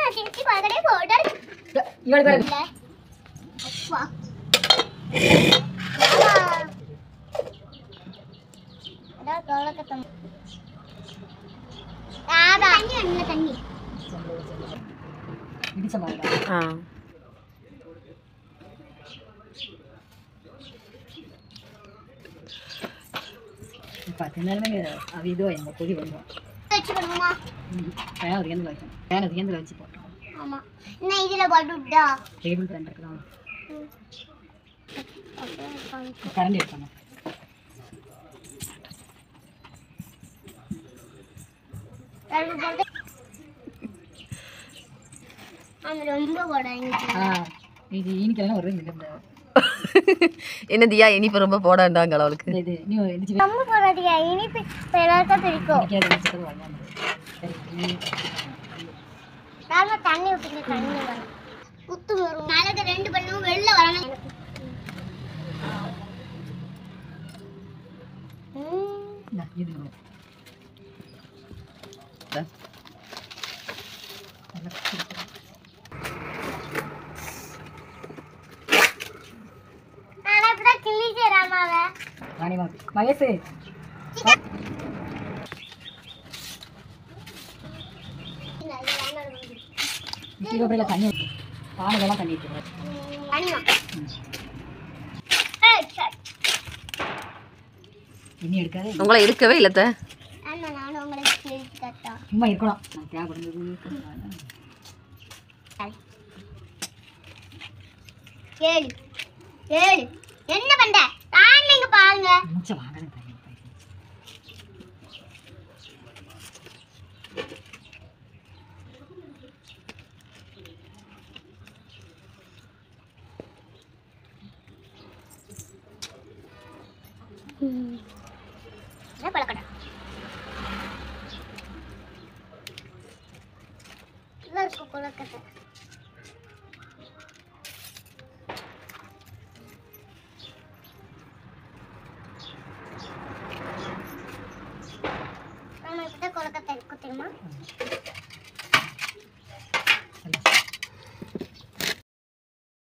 நான் சிரிச்சு பார்க்கறே போட்டா இவளை பேர் இல்ல அப்பா ஆமா. அதான் கொலக்கட்டை. ஆதா. தண்ணி வேணும்ல, தண்ணி இடிச்ச மாதிரி ஆ பத்து நேரமே அது இதோ எங்கள் கொதி வந்துடும் வச்சு பண்ணுமா ஃபேன் ஒரு கேந்தில் வைக்கணும் ஃபேன் ஒரு கேந்தில் வச்சு போட்டோம் ஆமா என்ன இதுல போட்டுட்டா டேபிள் ஃபேன் இருக்கலாம் கரண்ட் எடுக்கணும் அது ரொம்ப போடாங்க ஆ இது ஈனிக்கெல்லாம் ஒரு இந்த இந்த என்ன தியா இனிப்பு ரொம்ப போடாண்டாங்க அவளுக்கு இந்த இது நீ இடிச்சு ரொம்ப போடாதீங்க இனிப்பு இப்ப எல்லாருக்கும் பிடிக்கும் வைக்காத வச்சுக்கிறது வாங்காமல் சரி நீ நார்மலா தண்ணி ஊற்றிங்க தண்ணி வரும் குத்து வரும் நாளைக்கு ரெண்டு பண்ணும் வெளில வரணும் ம். இந்தா, இது வரும். இந்தா. நல்லா குடிக்கிறேன். ஆனா இப்பதான் கிள்ளி செய்யறாமாவ ராணிமா மகேஷ் மிக்சி கப்படியில் தண்ணி ஊத்து. பானைக்கெல்லாம் தண்ணி ஊற்றுவேன் அனிமா இனி எடுக்காதே உங்களை இருக்கவே இல்லத்த அண்ணா நானும் உங்களுக்கு கிழிச்சு தட்டா சும்மா இருக்கணும் நான் தேவைப்படுறது ஏழு ஏழு என்ன பண்ற நான் நீங்க பாருங்க மூச்சை வாங்கணும் தண்ணி என்ன பழக்கடா நல்லா இருக்கும் கொலக்கட்டை ஆமா இப்பதான் கொலக்கட்டை இருக்கும் தெரியுமா